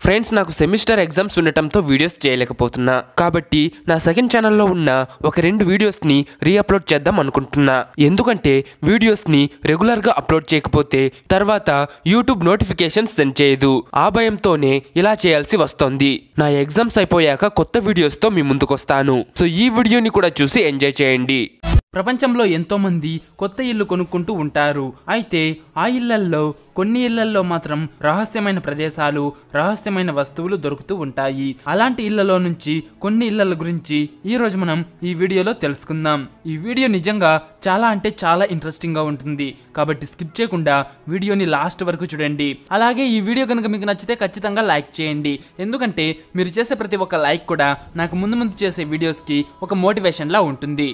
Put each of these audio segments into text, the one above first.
friends నాకు semester exams ఉండటంతో videos చేయలేకపోతున్నా కాబట్టి నా సెకండ్ ఛానల్లో ఉన్న ఒక రెండు వీడియోస్ని రీఅప్లోడ్ చేద్దాం అనుకుంటున్నా ఎందుకంటే వీడియోస్ని రెగ్యులర్గా అప్లోడ్ చేయకపోతే తర్వాత యూట్యూబ్ నోటిఫికేషన్స్ సెండ్ చేయదు ఆ భయంతోనే ఇలా చేయాల్సి వస్తోంది నా ఎగ్జామ్స్ అయిపోయాక కొత్త వీడియోస్తో మీ ముందుకొస్తాను సో ఈ వీడియోని కూడా చూసి ఎంజాయ్ చేయండి ప్రపంచంలో ఎంతో మంది కొత్త ఇల్లు కొనుక్కుంటూ ఉంటారు అయితే ఆ ఇళ్లల్లో కొన్ని ఇళ్లల్లో మాత్రం రహస్యమైన ప్రదేశాలు రహస్యమైన వస్తువులు దొరుకుతూ ఉంటాయి అలాంటి ఇళ్లలో నుంచి కొన్ని ఇళ్ల గురించి ఈ రోజు మనం ఈ వీడియోలో తెలుసుకుందాం ఈ వీడియో నిజంగా చాలా అంటే చాలా ఇంట్రెస్టింగ్ గా ఉంటుంది కాబట్టి స్కిప్ చేయకుండా వీడియోని లాస్ట్ వరకు చూడండి అలాగే ఈ వీడియో కనుక మీకు నచ్చితే ఖచ్చితంగా లైక్ చేయండి ఎందుకంటే మీరు చేసే ప్రతి ఒక్క లైక్ కూడా నాకు ముందు ముందు చేసే వీడియోస్కి ఒక మోటివేషన్ లా ఉంటుంది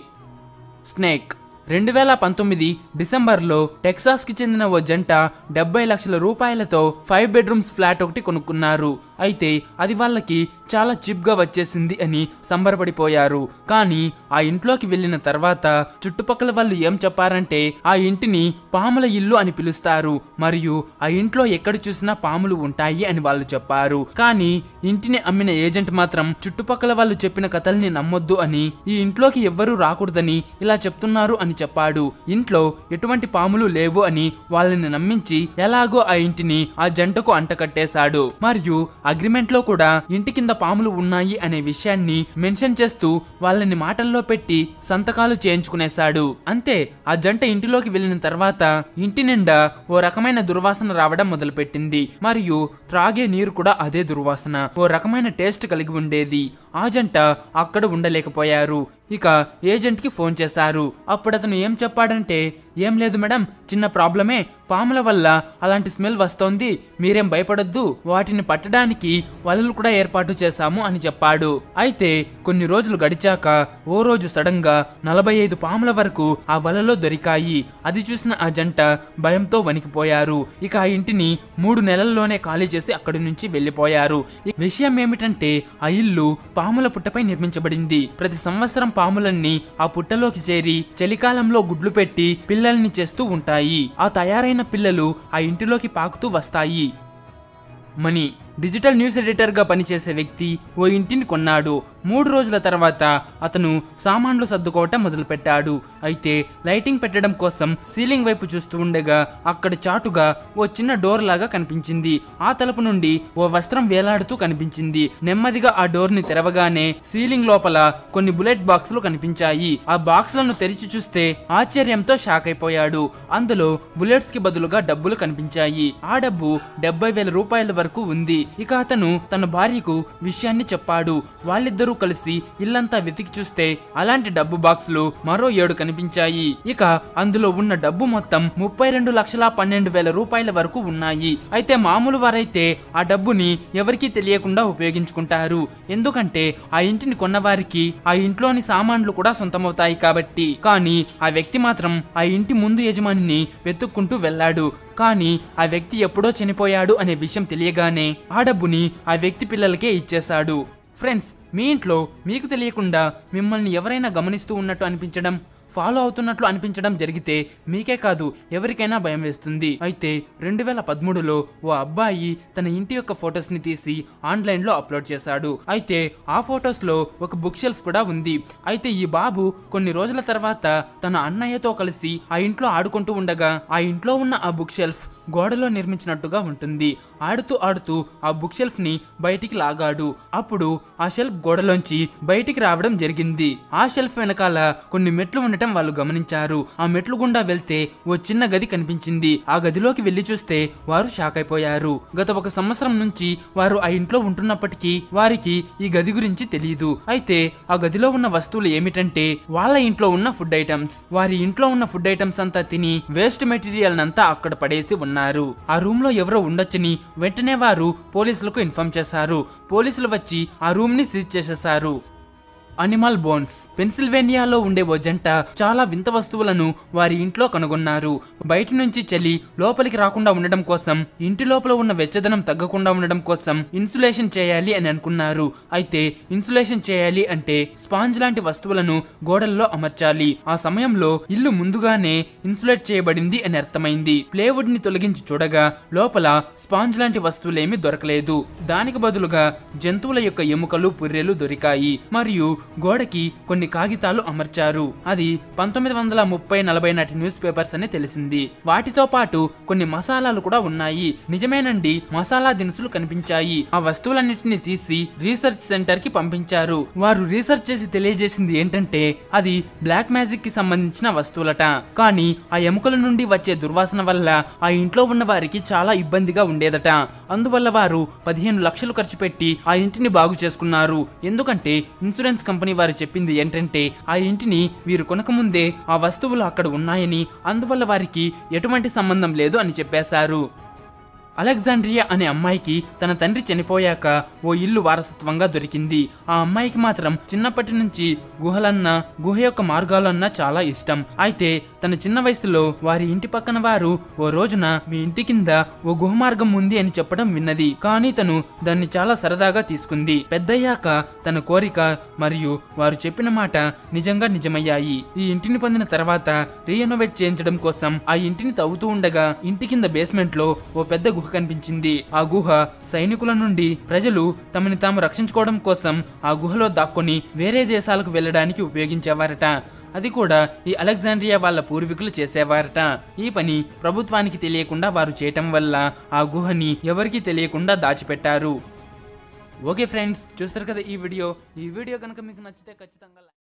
స్నేక్ రెండు వేల పంతొమ్మిది డిసెంబర్లో టెక్సాస్కి చెందిన ఓ జంట డెబ్బై లక్షల రూపాయలతో ఫైవ్ బెడ్రూమ్స్ ఫ్లాట్ ఒకటి కొనుక్కున్నారు అయితే అది వాళ్ళకి చాలా చిప్గా వచ్చేసింది అని సంబరపడిపోయారు కానీ ఆ ఇంట్లోకి వెళ్ళిన తర్వాత చుట్టుపక్కల వాళ్ళు ఏం చెప్పారంటే ఆ ఇంటిని పాముల ఇల్లు అని పిలుస్తారు మరియు ఆ ఇంట్లో ఎక్కడ చూసినా పాములు ఉంటాయి అని వాళ్ళు చెప్పారు కానీ ఇంటిని అమ్మిన ఏజెంట్ మాత్రం చుట్టుపక్కల వాళ్ళు చెప్పిన కథల్ని నమ్మొద్దు అని ఈ ఇంట్లోకి ఎవ్వరూ రాకూడదని ఇలా చెప్తున్నారు అని చెప్పాడు ఇంట్లో ఎటువంటి పాములు లేవు అని వాళ్ళని నమ్మించి ఎలాగో ఆ ఇంటిని ఆ జంటకు అంటకట్టేశాడు మరియు అగ్రిమెంట్ లో కూడా ఇంటి కింద పాములు ఉన్నాయి అనే విషయాన్ని మెన్షన్ చేస్తూ వాళ్ళని మాటల్లో పెట్టి సంతకాలు చేయించుకునేశాడు అంతే ఆ జంట ఇంటిలోకి వెళ్ళిన తర్వాత ఇంటి నిండా ఓ రకమైన దుర్వాసన రావడం మొదలుపెట్టింది మరియు త్రాగే నీరు కూడా అదే దుర్వాసన ఓ రకమైన టేస్ట్ కలిగి ఉండేది ఆ జంట అక్కడ ఉండలేకపోయారు ఇక ఏజెంట్ కి ఫోన్ చేశారు అప్పుడు అతను ఏం చెప్పాడంటే ఏం లేదు మేడం చిన్న ప్రాబ్లమే పాముల వల్ల అలాంటి స్మెల్ వస్తోంది మీరేం భయపడొద్దు వాటిని పట్టడానికి వలలు కూడా ఏర్పాటు చేశాము అని చెప్పాడు అయితే కొన్ని రోజులు గడిచాక ఓ రోజు సడన్ గా నలభై ఐదు పాముల వరకు ఆ వలలో దొరికాయి అది చూసిన ఆ జంట భయంతో వణికిపోయారు ఇక ఆ ఇంటిని మూడు నెలల్లోనే ఖాళీ చేసి అక్కడి నుంచి వెళ్లిపోయారు ఈ విషయం ఏమిటంటే ఆ ఇల్లు పాముల పుట్టపై నిర్మించబడింది ప్రతి సంవత్సరం పాములన్నీ ఆ పుట్టలోకి చేరి చలికాలంలో గుడ్లు పెట్టి పిల్లల్ని చేస్తూ ఉంటాయి ఆ తయారైన పిల్లలు ఆ ఇంటిలోకి పాకుతూ వస్తాయి మనీ డిజిటల్ న్యూస్ ఎడిటర్గా పనిచేసే వ్యక్తి ఓ ఇంటిని కొన్నాడు మూడు రోజుల తర్వాత అతను సామాన్లు సర్దుకోవటం మొదలుపెట్టాడు అయితే లైటింగ్ పెట్టడం కోసం సీలింగ్ వైపు చూస్తూ ఉండగా అక్కడ చాటుగా ఓ చిన్న డోర్ లాగా కనిపించింది ఆ తలుపు నుండి ఓ వస్త్రం వేలాడుతూ కనిపించింది నెమ్మదిగా ఆ డోర్ ని తెరవగానే సీలింగ్ లోపల కొన్ని బుల్లెట్ బాక్సులు కనిపించాయి ఆ బాక్సులను తెరిచి చూస్తే ఆశ్చర్యంతో షాక్ అయిపోయాడు అందులో బుల్లెట్స్ కి బదులుగా డబ్బులు కనిపించాయి ఆ డబ్బు డెబ్బై వేల రూపాయల వరకు ఉంది ఇక అతను తన భార్యకు విషయాన్ని చెప్పాడు వాళ్ళిద్దరూ కలిసి ఇల్లంతా వెతికి చూస్తే అలాంటి డబ్బు బాక్సులు మరో ఏడు కనిపించాయి ఇక అందులో ఉన్న డబ్బు మొత్తం ముప్పై రెండు లక్షల పన్నెండు వేల రూపాయల వరకు ఉన్నాయి అయితే మామూలు వారైతే ఆ డబ్బుని ఎవరికీ తెలియకుండా ఉపయోగించుకుంటారు ఎందుకంటే ఆ ఇంటిని కొన్నవారికి ఆ ఇంట్లోని సామాన్లు కూడా సొంతమవుతాయి కాబట్టి కానీ ఆ వ్యక్తి మాత్రం ఆ ఇంటి ముందు యజమానిని వెతుక్కుంటూ వెళ్ళాడు కానీ ఆ వ్యక్తి ఎప్పుడో చనిపోయాడు అనే విషయం తెలియగానే ఆ డబ్బుని ఆ వ్యక్తి పిల్లలకే ఇచ్చేశాడు ఫ్రెండ్స్ మీ ఇంట్లో మీకు తెలియకుండా మిమ్మల్ని ఎవరైనా గమనిస్తూ ఉన్నట్టు అనిపించడం ఫాలో అవుతున్నట్లు అనిపించడం జరిగితే మీకే కాదు ఎవరికైనా భయం వేస్తుంది అయితే రెండు వేల పదమూడులో ఓ అబ్బాయి తన ఇంటి యొక్క ఫొటోస్ ని తీసి ఆన్లైన్ లో అప్లోడ్ చేశాడు అయితే ఆ ఫొటోస్ లో ఒక బుక్ షెల్ఫ్ కూడా ఉంది అయితే ఈ బాబు కొన్ని రోజుల తర్వాత తన అన్నయ్యతో కలిసి ఆ ఇంట్లో ఆడుకుంటూ ఉండగా ఆ ఇంట్లో ఉన్న ఆ బుక్ షెల్ఫ్ గోడలో నిర్మించినట్టుగా ఉంటుంది ఆడుతూ ఆడుతూ ఆ బుక్ షెల్ఫ్ ని బయటికి లాగాడు అప్పుడు ఆ షెల్ఫ్ గోడలోంచి బయటికి రావడం జరిగింది ఆ షెల్ఫ్ వెనకాల కొన్ని మెట్లు ఉండటం వాళ్ళు గమనించారు ఆ మెట్లు గుండా వెళ్తే ఓ చిన్న గది కనిపించింది ఆ గదిలోకి వెళ్లి చూస్తే వారు షాక్ అయిపోయారు గత ఒక సంవత్సరం నుంచి వారు ఆ ఇంట్లో ఉంటున్నప్పటికీ వారికి ఈ గది గురించి తెలియదు అయితే ఆ గదిలో ఉన్న వస్తువులు ఏమిటంటే వాళ్ళ ఇంట్లో ఉన్న ఫుడ్ ఐటమ్స్ వారి ఇంట్లో ఉన్న ఫుడ్ ఐటమ్స్ అంతా తిని వేస్ట్ మెటీరియల్ అంతా అక్కడ పడేసి ఉన్నారు ఆ రూమ్ లో ఎవరో ఉండొచ్చని వెంటనే వారు పోలీసులకు ఇన్ఫార్మ్ చేశారు పోలీసులు వచ్చి ఆ రూమ్ ని సీజ్ చేసేశారు అనిమల్ బోన్స్ పెన్సిల్వేనియాలో ఉండే ఓ జంట చాలా వింత వస్తువులను వారి ఇంట్లో కనుగొన్నారు బయట నుంచి చలి లోపలికి రాకుండా ఉండడం కోసం ఇంటి లోపల ఉన్న వెచ్చదనం తగ్గకుండా ఉండడం కోసం ఇన్సులేషన్ చేయాలి అని అనుకున్నారు అయితే ఇన్సులేషన్ చేయాలి అంటే స్పాంజ్ లాంటి వస్తువులను గోడల్లో అమర్చాలి ఆ సమయంలో ఇల్లు ముందుగానే ఇన్సులేట్ చేయబడింది అని అర్థమైంది ప్లేవుడ్ ని తొలగించి చూడగా లోపల స్పాంజ్ లాంటి వస్తువులేమీ దొరకలేదు దానికి బదులుగా జంతువుల యొక్క ఎముకలు పుర్రెలు దొరికాయి మరియు గోడకి కొన్ని కాగితాలు అమర్చారు అది పంతొమ్మిది వందల ముప్పై నలభై నాటి న్యూస్ పేపర్స్ అని తెలిసింది వాటితో పాటు కొన్ని మసాలాలు కూడా ఉన్నాయి నిజమేనండి మసాలా దినుసులు కనిపించాయి ఆ వస్తువులన్నిటిని తీసి రీసెర్చ్ సెంటర్ కి పంపించారు వారు రీసెర్చ్ చేసి తెలియజేసింది ఏంటంటే అది బ్లాక్ మ్యాజిక్ కి సంబంధించిన వస్తువులట కానీ ఆ ఎముకల నుండి వచ్చే దుర్వాసన వల్ల ఆ ఇంట్లో ఉన్న వారికి చాలా ఇబ్బందిగా ఉండేదట అందువల్ల వారు పదిహేను లక్షలు ఖర్చు పెట్టి ఆ ఇంటిని బాగు చేసుకున్నారు ఎందుకంటే ఇన్సూరెన్స్ కంపెనీ వారు చెప్పింది ఏంటంటే ఆ ఇంటిని వీరు కొనకముందే ఆ వస్తువులు అక్కడ ఉన్నాయని అందువల్ల వారికి ఎటువంటి సంబంధం లేదు అని చెప్పేశారు అలెగ్జాండ్రియా అనే అమ్మాయికి తన తండ్రి చనిపోయాక ఓ ఇల్లు వారసత్వంగా దొరికింది ఆ అమ్మాయికి మాత్రం చిన్నప్పటి నుంచి గుహలన్నా గుహ యొక్క మార్గాలన్నా చాలా ఇష్టం అయితే తన చిన్న వయసులో వారి ఇంటి పక్కన వారు ఓ రోజున మీ ఇంటి కింద ఓ గుహ మార్గం ఉంది అని చెప్పడం విన్నది కానీ తను దాన్ని చాలా సరదాగా తీసుకుంది పెద్దయ్యాక తన కోరిక మరియు వారు చెప్పిన మాట నిజంగా నిజమయ్యాయి ఈ ఇంటిని పొందిన తర్వాత రీఎనోవేట్ చేయించడం కోసం ఆ ఇంటిని తవ్వుతూ ఉండగా ఇంటి కింద బేస్మెంట్ లో ఓ పెద్ద గుహ కనిపించింది ఆ గుహ సైనికుల నుండి ప్రజలు తమని తాము రక్షించుకోవడం కోసం ఆ గుహలో దాక్కొని వేరే దేశాలకు వెళ్ళడానికి ఉపయోగించేవారట అది కూడా ఈ అలెగ్జాండ్రియా వాళ్ళ పూర్వీకులు చేసేవారట ఈ పని ప్రభుత్వానికి తెలియకుండా వారు చేయటం వల్ల ఆ గుహని ఎవరికీ తెలియకుండా దాచిపెట్టారు ఓకే ఫ్రెండ్స్ చూస్తారు కదా ఈ వీడియో ఈ వీడియో కనుక మీకు నచ్చితే ఖచ్చితంగా like